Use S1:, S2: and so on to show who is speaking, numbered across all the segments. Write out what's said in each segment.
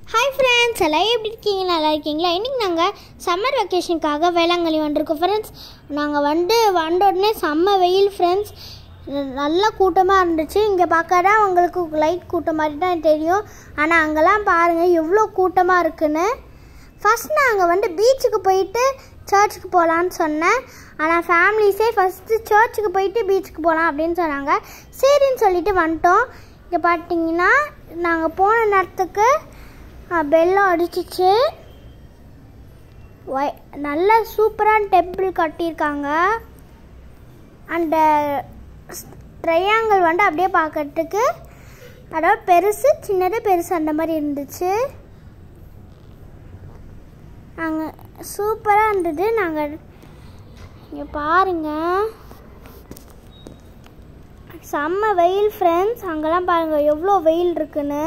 S1: hi friends எல்லாம் எப்படி இருக்கீங்க நல்லா இருக்கீங்களா இன்றைக்கி நாங்கள் சம்மர் வெக்கேஷனுக்காக வேளாங்கண்ணி வந்திருக்கோம் ஃப்ரெண்ட்ஸ் நாங்கள் வந்து வந்த உடனே செம்ம வெயில் ஃப்ரெண்ட்ஸ் நல்ல கூட்டமாக இருந்துச்சு இங்கே பார்க்கறா உங்களுக்கு லைட் கூட்டம் மாதிரி தான் தெரியும் ஆனால் அங்கெல்லாம் பாருங்கள் எவ்வளோ கூட்டமாக இருக்குன்னு ஃபஸ்ட் நாங்கள் வந்து பீச்சுக்கு போயிட்டு சர்ச்சுக்கு போகலான்னு சொன்னேன் ஆனால் ஃபேமிலிஸே ஃபஸ்ட்டு சர்ச்சுக்கு போயிட்டு பீச்சுக்கு போகலாம் அப்படின்னு சொன்னாங்க சரின்னு சொல்லிட்டு வந்துட்டோம் இங்கே பார்த்தீங்கன்னா நாங்கள் போன நேரத்துக்கு பெல்லம் அடிச்சிச்சு ஒய் நல்ல சூப்பரான டெம்பிள் கட்டியிருக்காங்க அந்த ட்ரையாங்கிள் வந்து அப்படியே பார்க்கறதுக்கு அதாவது பெருசு சின்னது பெருசு அந்த மாதிரி இருந்துச்சு நாங்கள் சூப்பராக இருந்தது நாங்கள் இங்கே பாருங்கள் செம்ம வெயில் ஃப்ரெண்ட்ஸ் அங்கெல்லாம் பாருங்கள் எவ்வளோ வெயில் இருக்குன்னு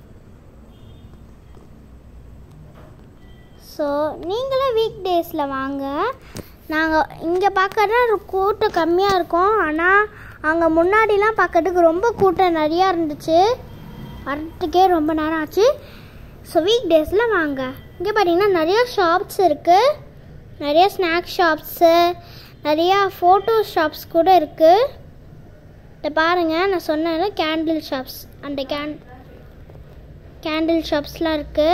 S1: ஸோ நீங்களும் வீக் டேஸில் வாங்க நாங்கள் இங்கே பார்க்கறது கூட்டம் கம்மியாக இருக்கும் ஆனால் அங்கே முன்னாடிலாம் பார்க்கறதுக்கு ரொம்ப கூட்டம் நிறையா இருந்துச்சு வரத்துக்கே ரொம்ப நேரம் ஆச்சு ஸோ வீக் டேஸில் வாங்க இங்கே பார்த்தீங்கன்னா நிறையா ஷாப்ஸ் இருக்குது நிறைய ஸ்நாக்ஸ் ஷாப்ஸு நிறையா ஃபோட்டோ ஷாப்ஸ் கூட இருக்குது இதை பாருங்கள் நான் சொன்னேன்ல கேண்டில் ஷாப்ஸ் அந்த கேன் கேண்டில் ஷாப்ஸ்லாம் இருக்குது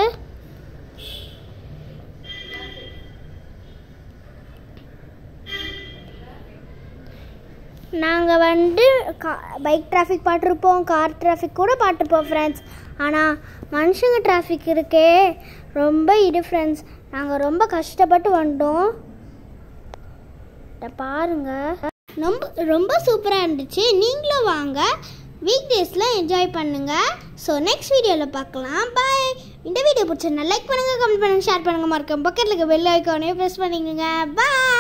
S1: நாங்கள் வந்து கா பைக் டிராஃபிக் பார்த்துருப்போம் கார் டிராஃபிக் கூட பார்த்துருப்போம் ஃப்ரெண்ட்ஸ் ஆனால் மனுஷங்க டிராஃபிக் இருக்கே ரொம்ப இது ஃப்ரெண்ட்ஸ் நாங்கள் ரொம்ப கஷ்டப்பட்டு வந்தோம் இதை பாருங்க ரொம்ப ரொம்ப சூப்பராக இருந்துச்சு நீங்களும் வாங்க வீக் டேஸில் என்ஜாய் பண்ணுங்கள் ஸோ நெக்ஸ்ட் வீடியோவில் பார்க்கலாம் பாய் இந்த வீடியோ பிடிச்சிருந்தா லைக் பண்ணுங்கள் கமெண்ட் பண்ணுங்கள் ஷேர் பண்ணுங்கள் மறக்காம பக்கத்தில் இருக்க பெல் ஐக்கானே ப்ரெஸ் பண்ணிக்கோங்க பாய்